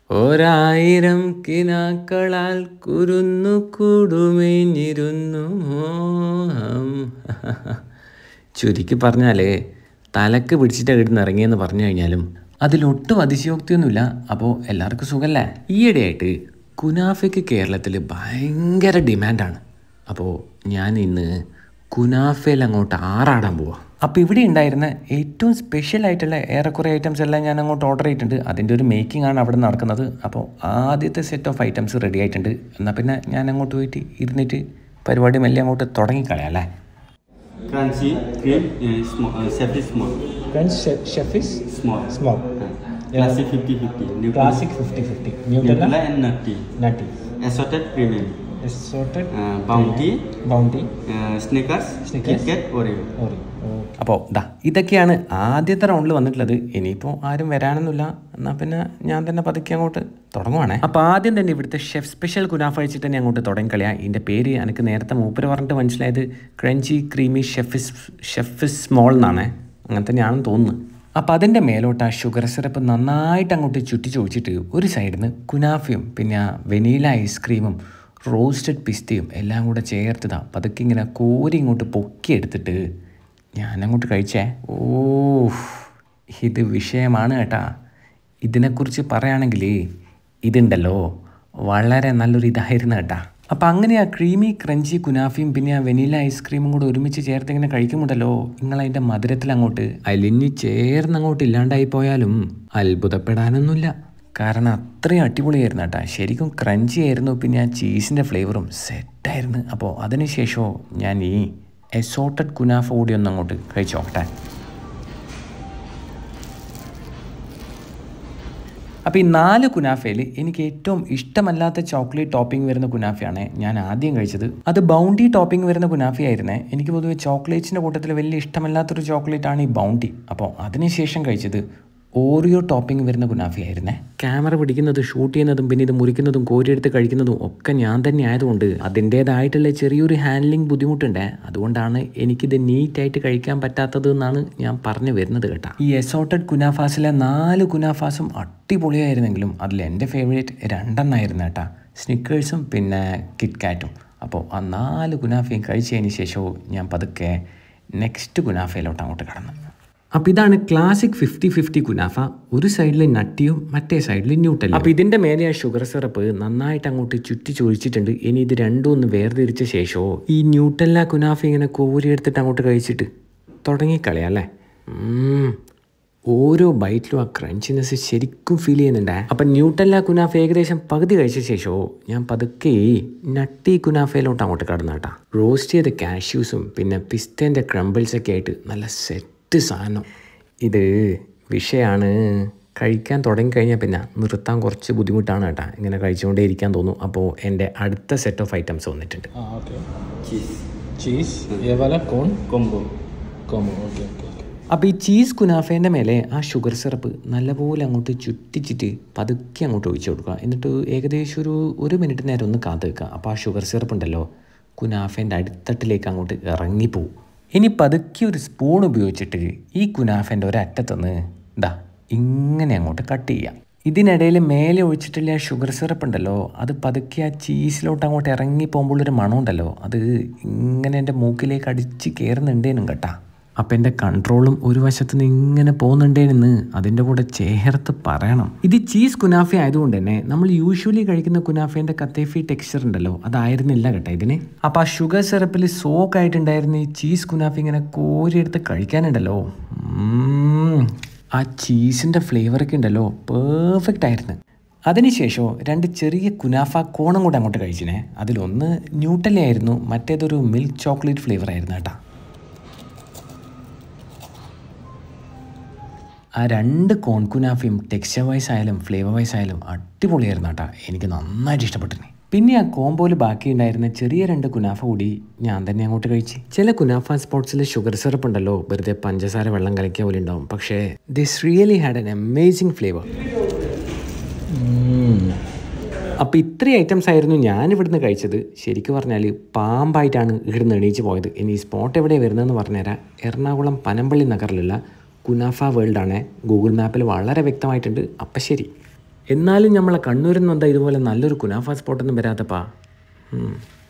ഒരായിരം കിനാക്കളാൽ കുരുന്നു കൂടുമേഞ്ഞിരുന്നു മോഹം ചുരുക്കി പറഞ്ഞാലേ തലക്ക് പിടിച്ചിട്ട് ഇവിടുന്ന് ഇറങ്ങിയെന്ന് പറഞ്ഞു കഴിഞ്ഞാലും അതിലൊട്ടും അതിശയോക്തിയൊന്നുമില്ല അപ്പോൾ എല്ലാവർക്കും സുഖമല്ലേ ഈയിടെയായിട്ട് കുനാഫയ്ക്ക് കേരളത്തിൽ ഭയങ്കര ഡിമാൻഡാണ് അപ്പോൾ ഞാൻ ഇന്ന് കുനാഫയിൽ അങ്ങോട്ട് ആറാടാൻ പോവാം അപ്പോൾ ഇവിടെ ഉണ്ടായിരുന്ന ഏറ്റവും സ്പെഷ്യൽ ആയിട്ടുള്ള ഏറെക്കുറെ ഐറ്റംസ് എല്ലാം ഞാൻ അങ്ങോട്ട് ഓർഡർ ചെയ്തിട്ടുണ്ട് അതിൻ്റെ ഒരു മേക്കിംഗ് ആണ് അവിടെ നടക്കുന്നത് അപ്പോൾ ആദ്യത്തെ സെറ്റ് ഓഫ് ഐറ്റംസ് റെഡി ആയിട്ടുണ്ട് എന്നാൽ പിന്നെ ഞാൻ അങ്ങോട്ട് പോയിട്ട് ഇരുന്നിട്ട് പരിപാടി മെല്ലെ അങ്ങോട്ട് തുടങ്ങിക്കളയാം അല്ലേ Crunchy, cream, uh, small, uh, chef is small. French chef, chef is Small. small. Uh, Classic 50-50. Nutella, Classic 50-50. Nutella, Nutella and nutty. nutty. Assorted premium. Assorted, Uh, bounty, bounty, uh, Snickers, Snickers. Kit Kat, Oreo. Oreo. Okay. അപ്പോൾ ദാ ഇതൊക്കെയാണ് ആദ്യത്തെ റൗണ്ടിൽ വന്നിട്ടുള്ളത് ഇനിയിപ്പോൾ ആരും വരാനൊന്നുമില്ല എന്നാൽ പിന്നെ ഞാൻ തന്നെ പതുക്കെ അങ്ങോട്ട് തുടങ്ങുവാണേ അപ്പോൾ ആദ്യം തന്നെ ഇവിടുത്തെ ഷെഫ് സ്പെഷ്യൽ കുനാഫ വെച്ചിട്ട് തന്നെ അങ്ങോട്ട് തുടങ്ങിക്കളയാം ഇതിൻ്റെ പേര് എനിക്ക് നേരത്തെ മൂപ്പര് പറഞ്ഞിട്ട് മനസ്സിലായത് crunchy creamy chef's chef's small എന്നാണ് അങ്ങനെ തന്നെയാണെന്ന് തോന്നുന്നു അപ്പോൾ അതിൻ്റെ മേലോട്ട് ആ ഷുഗർ സിറപ്പ് നന്നായിട്ട് അങ്ങോട്ട് ചുറ്റി ചോദിച്ചിട്ട് ഒരു സൈഡിൽ നിന്ന് കുനാഫയും പിന്നെ വെനീല ഐസ്ക്രീമും റോസ്റ്റഡ് പിസ്തയും എല്ലാം കൂടെ ചേർത്തതാ പതുക്കെ ഇങ്ങനെ കോരി ഇങ്ങോട്ട് പൊക്കിയെടുത്തിട്ട് ഞാനങ്ങോട്ട് കഴിച്ചേ ഓ ഇത് വിഷയമാണ് കേട്ടാ ഇതിനെക്കുറിച്ച് പറയുകയാണെങ്കിൽ ഇതുണ്ടല്ലോ വളരെ നല്ലൊരു ഇതായിരുന്നു കേട്ടാ അപ്പം അങ്ങനെ ആ ക്രീമി ക്രഞ്ചി കുനാഫിയും പിന്നെ ആ വെനീല ഐസ്ക്രീമും കൂടെ ഒരുമിച്ച് ചേർത്ത് ഇങ്ങനെ കഴിക്കുമ്പോണ്ടല്ലോ നിങ്ങളതിൻ്റെ മധുരത്തിൽ അങ്ങോട്ട് അലിഞ്ഞ് ചേർന്ന് അങ്ങോട്ട് ഇല്ലാണ്ടായി പോയാലും അത്ഭുതപ്പെടാനൊന്നുമില്ല കാരണം അത്രയും അടിപൊളിയായിരുന്നു കേട്ടോ ശരിക്കും ക്രഞ്ചി ആയിരുന്നു പിന്നെ ആ ചീസിൻ്റെ ഫ്ലേവറും സെറ്റായിരുന്നു അപ്പോൾ അതിനുശേഷമോ ഞാൻ ഈ എസോട്ടഡ് കുനാഫ കൂടി ഒന്ന് അങ്ങോട്ട് കഴിച്ചു നോക്കട്ടെ അപ്പോൾ ഈ നാല് കുനാഫയിൽ എനിക്ക് ഏറ്റവും ഇഷ്ടമല്ലാത്ത ചോക്ലേറ്റ് ടോപ്പിംഗ് വരുന്ന കുനാഫയാണ് ഞാൻ ആദ്യം കഴിച്ചത് അത് ബൗണ്ടി ടോപ്പിംഗ് വരുന്ന കുനാഫയായിരുന്നേ എനിക്ക് പൊതുവെ ചോക്ലേറ്റ്സിൻ്റെ കൂട്ടത്തിൽ വലിയ ഇഷ്ടമല്ലാത്തൊരു ചോക്ലേറ്റ് ആണ് ഈ ബൗണ്ടി അപ്പോൾ അതിനുശേഷം കഴിച്ചത് ഓറിയോ ടോപ്പിംഗ് വരുന്ന കുനാഫയായിരുന്നേ ക്യാമറ പിടിക്കുന്നത് ഷൂട്ട് ചെയ്യുന്നതും പിന്നെ ഇത് മുറിക്കുന്നതും കോരിയെടുത്ത് കഴിക്കുന്നതും ഒക്കെ ഞാൻ തന്നെ ആയതുകൊണ്ട് അതിൻ്റേതായിട്ടുള്ള ചെറിയൊരു ഹാൻഡ്ലിംഗ് ബുദ്ധിമുട്ടുണ്ട് അതുകൊണ്ടാണ് എനിക്കിത് നീറ്റായിട്ട് കഴിക്കാൻ പറ്റാത്തത് എന്നാണ് ഞാൻ പറഞ്ഞു വരുന്നത് കേട്ടോ ഈ എസോട്ടഡ് കുനാഫാസിലെ നാല് കുനാഫാസും അടിപൊളിയായിരുന്നെങ്കിലും അതിൽ എൻ്റെ ഫേവറേറ്റ് രണ്ടെണ്ണമായിരുന്നു കേട്ടോ സ്നിക്കേഴ്സും പിന്നെ കിറ്റ്കാറ്റും അപ്പോൾ ആ നാല് കുനാഫയും കഴിച്ചതിന് ശേഷവും ഞാൻ പതുക്കെ നെക്സ്റ്റ് കുനാഫയിലോട്ട് അങ്ങോട്ട് കടന്നു അപ്പോൾ ഇതാണ് ക്ലാസിക് ഫിഫ്റ്റി ഫിഫ്റ്റി കുനാഫ ഒരു സൈഡിൽ നട്ടിയും മറ്റേ സൈഡിൽ ന്യൂട്ടലും അപ്പോൾ ഇതിൻ്റെ മേലെ ആ ഷുഗർ സിറപ്പ് നന്നായിട്ട് അങ്ങോട്ട് ചുറ്റി ചൊഴിച്ചിട്ടുണ്ട് ഇനി ഇത് രണ്ടും ഒന്ന് വേർതിരിച്ച ശേഷമോ ഈ ന്യൂട്ടല്ല കുനാഫ ഇങ്ങനെ കോരിയെടുത്തിട്ട് അങ്ങോട്ട് കഴിച്ചിട്ട് തുടങ്ങിക്കളയാം അല്ലേ ഉം. ഓരോ ബൈറ്റിലും ആ ക്രഞ്ചിനെസ് ശരിക്കും ഫീൽ ചെയ്യുന്നുണ്ടേ അപ്പം ന്യൂട്ടല്ല കുനാഫ ഏകദേശം പകുതി കഴിച്ച ശേഷമോ ഞാൻ പതുക്കെ ഈ നട്ടി കുനാഫയിലോട്ട് അങ്ങോട്ട് കടന്നു കേട്ടാ റോസ്റ്റ് ചെയ്ത കാഷ്യൂസും പിന്നെ പിസ്തേൻ്റെ ക്രംബിൾസൊക്കെ ആയിട്ട് നല്ല സെറ്റ് സാധനം ഇത് വിഷയമാണ് കഴിക്കാൻ തുടങ്ങിക്കഴിഞ്ഞാൽ പിന്നെ നിർത്താൻ കുറച്ച് ബുദ്ധിമുട്ടാണ് കേട്ടാ ഇങ്ങനെ കഴിച്ചുകൊണ്ടേ ഇരിക്കാൻ തോന്നും അപ്പോൾ എൻ്റെ അടുത്ത സെറ്റ് ഓഫ് ഐറ്റംസ് വന്നിട്ടുണ്ട് Ah, okay. Cheese. Cheese. ये वाला कौन? Combo. Combo. Okay, okay, okay. അപ്പോൾ ഈ ചീസ് കുനാഫേൻ്റെ മേലെ ആ ഷുഗർ സിറപ്പ് നല്ലപോലെ അങ്ങോട്ട് ചുറ്റിച്ചിട്ട് പതുക്കെ അങ്ങോട്ട് ഒഴിച്ചു കൊടുക്കുക എന്നിട്ട് ഏകദേശം ഒരു ഒരു മിനിറ്റ് നേരം ഒന്ന് കാത്തു വെക്കുക അപ്പോൾ ആ ഷുഗർ സിറപ്പ് ഉണ്ടല്ലോ കുനാഫേൻ്റെ അടിത്തട്ടിലേക്ക് അങ്ങോട്ട് ഇറങ്ങിപ്പോവും ഇനി പതുക്കെ ഒരു സ്പൂൺ ഉപയോഗിച്ചിട്ട് ഈ കുനാഫേൻ്റെ ഒരറ്റത്തുനിന്ന് ഇതാ ഇങ്ങനെ അങ്ങോട്ട് കട്ട് ചെയ്യാം ഇതിനിടയിൽ മേലെ ഒഴിച്ചിട്ടുള്ള ആ ഷുഗർ സിറപ്പ് ഉണ്ടല്ലോ അത് പതുക്കെ ആ ചീസിലോട്ട് അങ്ങോട്ട് ഇറങ്ങി പോകുമ്പോൾ ഒരു മണമുണ്ടല്ലോ അത് ഇങ്ങനെ എൻ്റെ മൂക്കിലേക്ക് അടിച്ച് കയറുന്നുണ്ടേനും കേട്ടാ അപ്പം എൻ്റെ കൺട്രോളും ഒരു വശത്ത് നിന്ന് ഇങ്ങനെ പോകുന്നുണ്ടേനെന്ന് അതിൻ്റെ കൂടെ ചേർത്ത് പറയണം ഇത് ചീസ് കുനാഫ ആയതുകൊണ്ട് തന്നെ നമ്മൾ യൂഷ്വലി കഴിക്കുന്ന കുനാഫേൻ്റെ കത്തേഫി ടെക്സ്ചർ ഉണ്ടല്ലോ അതായിരുന്നില്ല കേട്ടോ ഇതിന് അപ്പം ആ ഷുഗർ സിറപ്പിൽ സോക്ക് ആയിട്ടുണ്ടായിരുന്ന ഈ ചീസ് കുനാഫ ഇങ്ങനെ കോരിയെടുത്ത് കഴിക്കാനുണ്ടല്ലോ ഉം. ആ ചീസിൻ്റെ ഫ്ലേവറൊക്കെ ഉണ്ടല്ലോ പെർഫെക്റ്റ് ആയിരുന്നു അതിനുശേഷം രണ്ട് ചെറിയ കുനാഫ കോണം കൂടെ അങ്ങോട്ട് കഴിച്ചിനെ അതിലൊന്ന് ന്യൂട്ടലായിരുന്നു മറ്റേതൊരു മിൽക്ക് ചോക്ലേറ്റ് ഫ്ലേവർ ആയിരുന്നു കേട്ടോ ആ രണ്ട് കോൺ കുനാഫയും ടെക്സ്ചർ വൈസ് ആയാലും ഫ്ലേവർ വൈസ് ആയാലും അടിപൊളിയായിരുന്നു കേട്ടോ എനിക്ക് നന്നായിട്ട് ഇഷ്ടപ്പെട്ടിരുന്നു പിന്നെ ആ കോമ്പോയിൽ ബാക്കിയുണ്ടായിരുന്ന ചെറിയ രണ്ട് കുനാഫ കൂടി ഞാൻ തന്നെ അങ്ങോട്ട് കഴിച്ച് ചില കുനാഫ സ്പോട്സിൽ ഷുഗർ സിറപ്പ് ഉണ്ടല്ലോ വെറുതെ പഞ്ചസാര വെള്ളം കലക്കിയ പോലെ ഉണ്ടാവും പക്ഷേ this really had an amazing flavour അപ്പോൾ ഇത്രയും ഐറ്റംസ് ആയിരുന്നു ഞാൻ ഇവിടുന്ന് കഴിച്ചത് ശരിക്കും പറഞ്ഞാൽ പാമ്പായിട്ടാണ് ഇവിടുന്ന് എണീച്ച് പോയത് ഇനി ഈ സ്പോട്ട് എവിടെയാണ് വരുന്നതെന്ന് പറഞ്ഞുതരാം എറണാകുളം പനമ്പള്ളി നഗറിലുള്ള കുനാഫ വേൾഡാണ് ഗൂഗിൾ മാപ്പിൽ വളരെ വ്യക്തമായിട്ടുണ്ട് അപ്പം ശരി എന്നാലും നമ്മളെ കണ്ണൂരിൽ നിന്ന് എന്താ ഇതുപോലെ നല്ലൊരു കുനാഫ സ്പോട്ടൊന്നും വരാത്തപ്പാ ഉം.